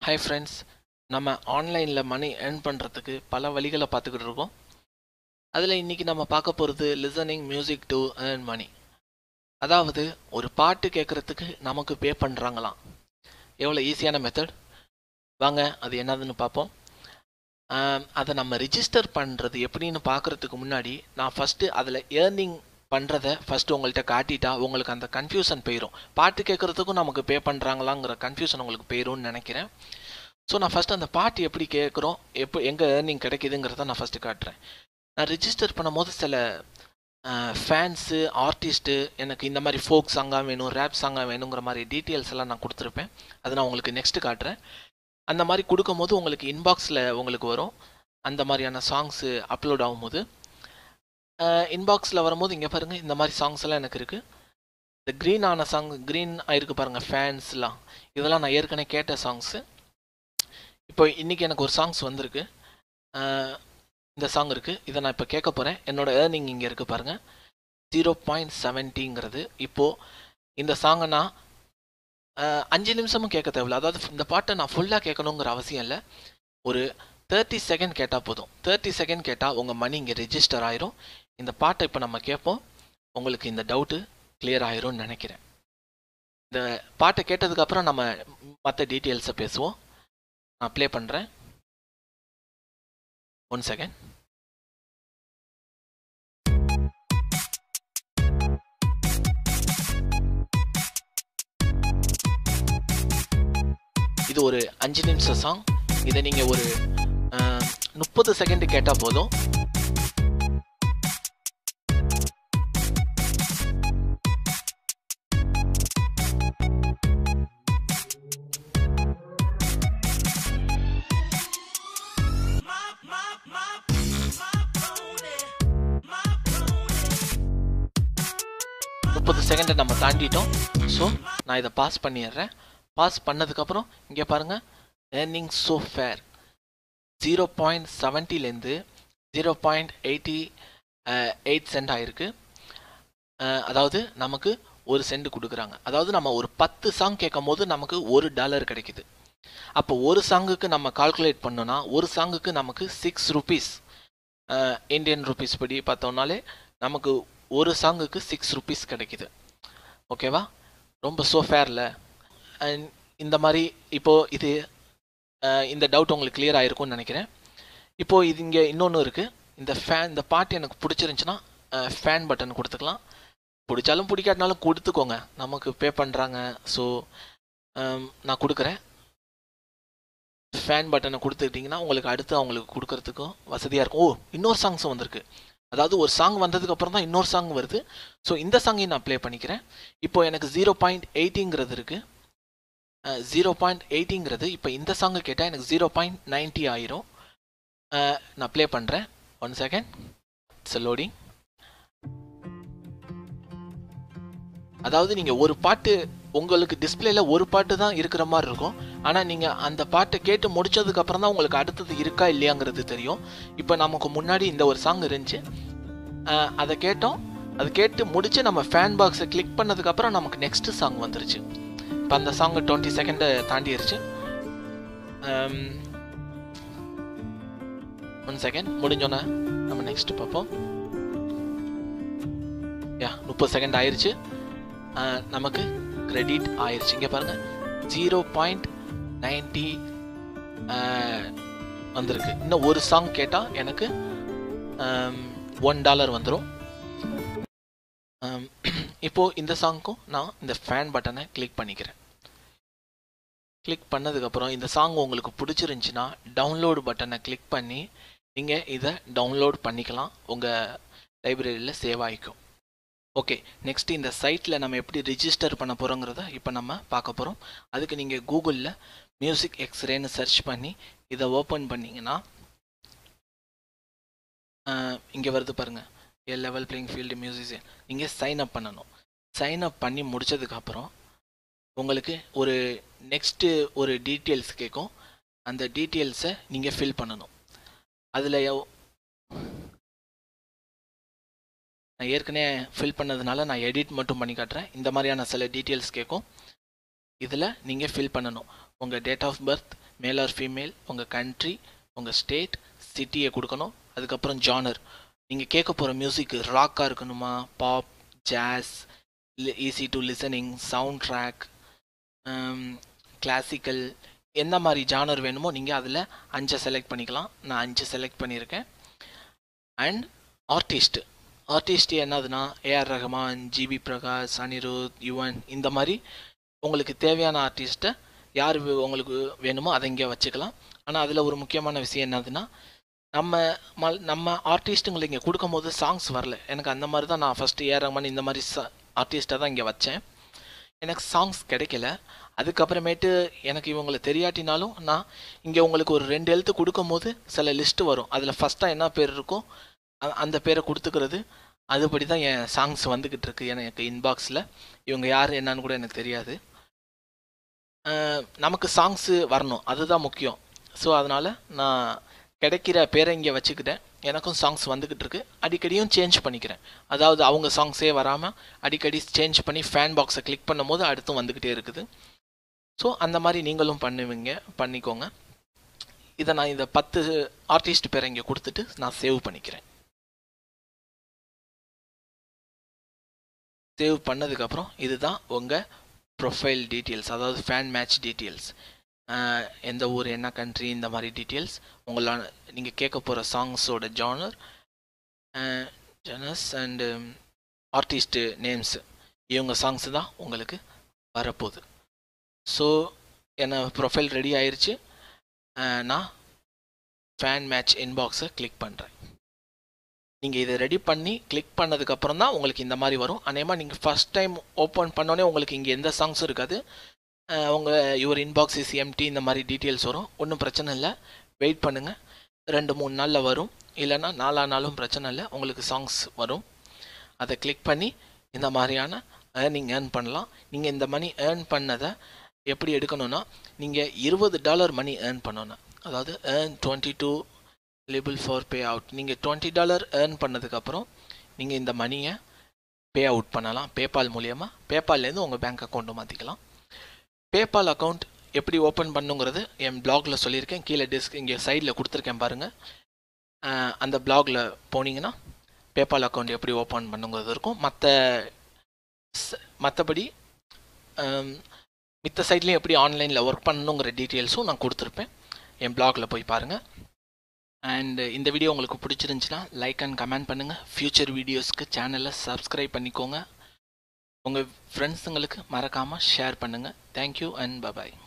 hi friends நம்ம ஆன்லைனில் மணி earn பண்ணுறதுக்கு பல வழிகளை பார்த்துக்கிட்டு இருக்கோம் அதில் இன்றைக்கி நம்ம பார்க்க போகிறது listening music to earn money அதாவது ஒரு பாட்டு கேட்குறதுக்கு நமக்கு பே பண்ணுறாங்களாம் எவ்வளோ ஈஸியான மெத்தட் வாங்க அது என்னதுன்னு பார்ப்போம் ஆம், அதை நம்ம ரிஜிஸ்டர் பண்ணுறது எப்படின்னு பார்க்குறதுக்கு முன்னாடி நான் ஃபஸ்ட்டு அதில் ஏர்னிங் பண்ணுறத ஃபஸ்ட்டு உங்கள்கிட்ட காட்டிட்டா உங்களுக்கு அந்த கன்ஃபியூஷன் போயிடும் பாட்டு கேட்குறதுக்கும் நமக்கு பே பண்ணுறாங்களாங்கிற கன்ஃபியூஷன் உங்களுக்கு போயிரும்னு நினைக்கிறேன் ஸோ நான் ஃபஸ்ட்டு அந்த பாட்டு எப்படி கேட்குறோம் எப்போ எங்கே ஏர்னிங் கிடைக்குதுங்கிறத நான் ஃபஸ்ட்டு காட்டுறேன் நான் ரிஜிஸ்டர் பண்ணும்போது சில ஃபேன்ஸு ஆர்டிஸ்ட்டு எனக்கு இந்த மாதிரி ஃபோக் சாங்காக வேணும் ரேப் சாங்காக வேணுங்கிற மாதிரி டீட்டெயில்ஸ் எல்லாம் நான் கொடுத்துருப்பேன் அதை நான் உங்களுக்கு நெக்ஸ்ட்டு காட்டுறேன் அந்த மாதிரி கொடுக்கும்போது உங்களுக்கு இன்பாக்ஸில் உங்களுக்கு வரும் அந்த மாதிரியான சாங்ஸு அப்லோட் ஆகும்போது இன்பாக்ஸில் வரும்போது இங்கே பாருங்கள் இந்த மாதிரி சாங்ஸ் எல்லாம் எனக்கு இருக்குது இந்த க்ரீன் ஆன சாங் க்ரீன் ஆயிருக்கு பாருங்கள் ஃபேன்ஸ்லாம் இதெல்லாம் நான் ஏற்கனவே கேட்ட சாங்ஸு இப்போ இன்றைக்கி எனக்கு ஒரு சாங்ஸ் வந்திருக்கு அஹ், இந்த சாங் இருக்குது இதை நான் இப்போ கேட்க போகிறேன் என்னோட ஏர்னிங் இங்கே இருக்குது பாருங்கள் ஜீரோ பாயிண்ட் செவன்ட்டிங்கிறது இப்போது இந்த சாங்கை நான் அஹ், அஞ்சு நிமிஷமும் கேட்க தேவையில்ல அதாவது இந்த பாட்டை நான் ஃபுல்லாக கேட்கணுங்கிற அவசியம் இல்லை ஒரு தேர்ட்டி செகண்ட் கேட்டால் போதும் தேர்ட்டி செகண்ட் கேட்டால் உங்கள் மணி இங்கே ரெஜிஸ்டர் ஆயிரும் இந்த பாட்டை இப்போ நம்ம கேட்போம் உங்களுக்கு இந்த டவுட்டு clear ஆயிரும்னு நினைக்கிறேன் இந்த பாட்டை கேட்டதுக்கப்புறம் நம்ம மற்ற டீட்டெயில்ஸை பேசுவோம் நான் ப்ளே பண்ணுறேன் ஒன் செகண்ட் இது ஒரு அஞ்சு நிமிஷம் சாங் இதை நீங்கள் ஒரு முப்பது செகண்ட் கேட்டால் போதும் முப்பது செகண்டை நம்ம தாண்டிட்டோம் ஸோ நான் இதை பாஸ் பண்ணிடுறேன் பாஸ் பண்ணதுக்கப்புறம் இங்கே பாருங்கள் earning so far zero point செவன்ட்டிலேருந்து zero point eighty eight cent ஆயிருக்கு அஹ், அதாவது நமக்கு ஒரு சென்ட் கொடுக்குறாங்க அதாவது நம்ம ஒரு பத்து சாங் கேட்கும் போது நமக்கு ஒரு டாலர் கிடைக்குது அப்போ ஒரு சாங்குக்கு நம்ம கால்குலேட் பண்ணோன்னா ஒரு சாங்குக்கு நமக்கு சிக்ஸ் ருபீஸ் இந்தியன் ருபீஸ் படி பார்த்தோம்னாலே நமக்கு ஒரு சாங்குக்கு சிக்ஸ் ருபீஸ் கிடைக்குது ஓகேவா ரொம்ப ஸோ ஃபேரில் அண்ட் இந்த மாதிரி இப்போது இது அஹ், இந்த டவுட் உங்களுக்கு clear ஆயிருக்கும்னு நினைக்கிறேன் இப்போது இது இங்கே இன்னொன்று இருக்குது இந்த ஃபேன் இந்த பாட்டு எனக்கு பிடிச்சிருந்துச்சுன்னா ஃபேன் பட்டன் கொடுத்துக்கலாம் பிடிச்சாலும் பிடிக்காட்டினாலும் கொடுத்துக்கோங்க நமக்கு பே பண்ணுறாங்க ஸோ நான் கொடுக்குறேன் ஃபேன் பட்டனை கொடுத்துக்கிட்டிங்கன்னா உங்களுக்கு அடுத்து அவங்களுக்கு கொடுக்கறதுக்கும் வசதியாக இருக்கும் ஓ இன்னொரு சாங்ஸும் வந்திருக்கு அதாவது ஒரு சாங் வந்ததுக்கு அப்புறம் தான் இன்னொரு சாங் வருது ஸோ இந்த சாங்கையும் நான் ப்ளே பண்ணிக்கிறேன் இப்போ எனக்கு ஜீரோ பாயிண்ட் எயிட்டிங்கிறது இருக்குது ஜீரோ பாயிண்ட் எயிட்டிங்கிறது இப்போ இந்த சாங்கு கேட்டால் எனக்கு ஜீரோ பாயிண்ட் நைன்ட்டி ஆயிரும் அஹ், நான் ப்ளே பண்ணுறேன் ஒன் செகண்ட் இட்ஸ் லோடிங் அதாவது நீங்கள் ஒரு பாட்டு உங்களுக்கு டிஸ்பிளேல ஒரு பாட்டு தான் இருக்கிற மாதிரி இருக்கும் ஆனால் நீங்கள் அந்த பாட்டை கேட்டு முடிச்சதுக்கு அப்புறம் தான் உங்களுக்கு அடுத்தது இருக்கா இல்லையாங்கிறது தெரியும் இப்போ நமக்கு முன்னாடி இந்த ஒரு சாங் இருந்துச்சு அஹ், அதை கேட்டோம் அது கேட்டு முடிச்சு நம்ம ஃபேன் பாக்ஸை கிளிக் பண்ணதுக்கப்புறம் நமக்கு நெக்ஸ்ட் சாங் வந்துருச்சு இப்போ அந்த சாங் டுவெண்ட்டி செகண்டை தாண்டிருச்சு ஒன் செகண்ட் முடிஞ்சோன்னே நம்ம நெக்ஸ்ட் பார்ப்போம் யா முப்பது செகண்ட் ஆயிருச்சு அஹ், நமக்கு கிரெடிட் ஆயிருச்சு இங்கே பாருங்க ஜீரோ பாயிண்ட் நைன்டி வந்திருக்கு இன்னும் ஒரு சாங் கேட்டால் எனக்கு ஒன் டாலர் வந்துடும் இப்போ இந்த சாங்க்கும் நான் இந்த ஃபேன் பட்டனை கிளிக் பண்ணிக்கிறேன் கிளிக் பண்ணதுக்கப்புறம் இந்த சாங் உங்களுக்கு பிடிச்சிருந்துச்சின்னா டவுன்லோடு பட்டனை கிளிக் பண்ணி நீங்கள் இதை டவுன்லோட் பண்ணிக்கலாம் உங்கள் லைப்ரரியில் சேவ் ஆகிக்கும் ஓகே நெக்ஸ்ட் இந்த சைட்டில் நம்ம எப்படி ரிஜிஸ்டர் பண்ண போகிறோங்கிறத இப்போ நம்ம பார்க்க போகிறோம் அதுக்கு நீங்கள் கூகுளில் மியூசிக் எக்ஸ்ரேன்னு சர்ச் பண்ணி இதை ஓப்பன் பண்ணிங்கன்னா இங்கே வருது பாருங்கள் a level playing field musician இங்கே சைன் அப் பண்ணணும் சைன் அப் பண்ணி முடிச்சதுக்கப்புறம் உங்களுக்கு ஒரு நெக்ஸ்ட்டு ஒரு டீட்டெயில்ஸ் கேட்கும் அந்த டீட்டெயில்ஸை நீங்கள் ஃபில் பண்ணணும் அதில் நான் ஏற்கனவே ஃபில் பண்ணதுனால நான் எடிட் மட்டும் பண்ணி காட்டுறேன் இந்த மாதிரியான சில டீட்டெயில்ஸ் கேட்கும் இதில் நீங்கள் ஃபில் பண்ணணும் உங்கள் date of birth male or female உங்கள் கண்ட்ரி உங்கள் ஸ்டேட் சிட்டியை கொடுக்கணும் அதுக்கப்புறம் ஜானர் நீங்கள் கேட்க போகிற மியூசிக் ராக்காக இருக்கணுமா pop jazz easy to listening sound track classical எந்த மாதிரி ஜானர் வேணுமோ நீங்கள் அதில் அஞ்சை செலக்ட் பண்ணிக்கலாம் நான் அஞ்சு செலக்ட் பண்ணியிருக்கேன் அண்ட் ஆர்டிஸ்ட் ஆர்டிஸ்ட் என்னதுன்னா ஏஆர் ரஹ்மான் ஜிபி பிரகாஷ் அனிருத் யுவன் இந்த மாதிரி உங்களுக்கு தேவையான ஆர்டிஸ்ட்டை யார் வே- உங்களுக்கு வேணுமோ அதை இங்கே வச்சுக்கலாம் ஆனால் அதில் ஒரு முக்கியமான விஷயம் என்னதுன்னா நம்ம மல் நம்ம ஆர்டிஸ்ட்டுங்களை இங்கே கொடுக்கும்போது சாங்ஸ் வரல எனக்கு அந்த மாதிரி தான் நான் ஃபஸ்ட்டு ஏஆர் ரஹ்மான் இந்த மாதிரி ஆர்டிஸ்ட்டை தான் இங்கே வச்சேன் எனக்கு சாங்ஸ் கிடைக்கல அதுக்கப்புறமேட்டு எனக்கு இவங்களை தெரியாட்டினாலும் நான் இங்கே உங்களுக்கு ஒரு ரெண்டு எழுத்து கொடுக்கும்போது சில லிஸ்ட்டு வரும் அதில் ஃபஸ்ட்டாக என்ன பேர் இருக்கோ அ- அந்த பேரை கொடுத்துக்கிறது அதுபடி தான் என் சாங்ஸ் வந்துக்கிட்டு இருக்கு எனக்கு இன்பாக்ஸில் இவங்க யார் என்னன்னு கூட எனக்கு தெரியாது அஹ் நமக்கு சாங்ஸு வரணும் அதுதான் முக்கியம் ஸோ அதனால் நான் கிடைக்கிற பேரை இங்கே வச்சுக்கிட்டேன் எனக்கும் சாங்ஸ் வந்துக்கிட்டு இருக்கு அடிக்கடியும் சேஞ்ச் பண்ணிக்கிறேன் அதாவது அவங்க சாங்ஸே வராமல் அடிக்கடி சேஞ்ச் பண்ணி ஃபேன் பாக்ஸை கிளிக் பண்ணும்போது அடுத்தும் வந்துக்கிட்டே இருக்குது ஸோ அந்த மாதிரி நீங்களும் பண்ணுவீங்க பண்ணிக்கோங்க இதை நான் இந்த பத்து ஆர்டிஸ்ட் பேரை இங்கே கொடுத்துட்டு நான் சேவ் பண்ணிக்கிறேன் சேவ் பண்ணதுக்கப்புறம் இதுதான் உங்கள் ப்ரொஃபைல் டீட்டெயில்ஸ் அதாவது ஃபேன் மேட்ச் டீட்டெயில்ஸ் எந்த ஊர் என்ன கண்ட்ரி இந்த மாதிரி டீட்டெயில்ஸ் உங்களால் நீங்கள் கேட்க போகிற சாங்ஸோட genre genres and artist names இவங்க சாங்ஸ் தான் உங்களுக்கு வரப்போகுது ஸோ என்ன ப்ரொஃபைல் ரெடி ஆயிருச்சு அஹ் நான் ஃபேன் மேட்ச் இன்பாக்ஸை கிளிக் பண்ணுறேன் நீங்கள் இதை ரெடி பண்ணி கிளிக் பண்ணதுக்கப்புறம் தான் உங்களுக்கு இந்த மாதிரி வரும் அநேகமாக நீங்கள் ஃபஸ்ட் டைம் ஓப்பன் பண்ணோன்னே உங்களுக்கு இங்கே எந்த சாங்ஸும் இருக்காது அஹ் உங்க யுவர் இன்பாக்ஸ் இஸ் எம்டி இந்த மாதிரி டீட்டெயில்ஸ் வரும் ஒன்றும் பிரச்சனை இல்லை வெயிட் பண்ணுங்கள் ரெண்டு மூணு நாளில் வரும் இல்லைன்னா நாலா நாளும் பிரச்சனை இல்லை உங்களுக்கு சாங்ஸ் வரும் அதை கிளிக் பண்ணி இந்த மாதிரியான ஏர்னிங் ஏர்ன் பண்ணலாம் நீங்கள் இந்த மணி ஏர்ன் பண்ணதை எப்படி எடுக்கணும்னா நீங்கள் இருபது டாலர் மணி ஏர்ன் பண்ணணும் அதாவது earn twenty to eligible for pay out நீங்கள் டுவெண்ட்டி டாலர் ஏர்ன் பண்ணதுக்கப்புறம் நீங்கள் இந்த மணியை பே அவுட் பண்ணலாம் பேபால் மூலியமாக பேபால்லேருந்து உங்கள் பேங்க் அக்கௌண்ட்டை மாற்றிக்கலாம் பேபால் அக்கௌண்ட் எப்படி ஓப்பன் பண்ணுங்கிறது என் பிளாகில் சொல்லியிருக்கேன் கீழே டிஸ்க் இங்கே சைடில் கொடுத்துருக்கேன் பாருங்கள் அந்த பிளாகில் போனீங்கன்னா பேபால் அக்கௌண்ட் எப்படி ஓப்பன் பண்ணுங்கிறது இருக்கும் மற்ற மற்றபடி மித்த சைட்லேயும் எப்படி ஆன்லைனில் ஒர்க் பண்ணணுங்கிற டீட்டெயில்ஸும் நான் கொடுத்துருப்பேன் என் பிளாகில் போய் பாருங்கள் அண்ட் இந்த வீடியோ உங்களுக்கு பிடிச்சிருந்துச்சுன்னா லைக் அண்ட் கமெண்ட் பண்ணுங்கள் ஃப்யூச்சர் வீடியோஸ்க்கு சேனலை சப்ஸ்கிரைப் பண்ணிக்கோங்க உங்கள் ஃப்ரெண்ட்ஸுங்களுக்கு மறக்காமல் ஷேர் பண்ணுங்கள் தேங்க்யூ அண்ட் பபாய்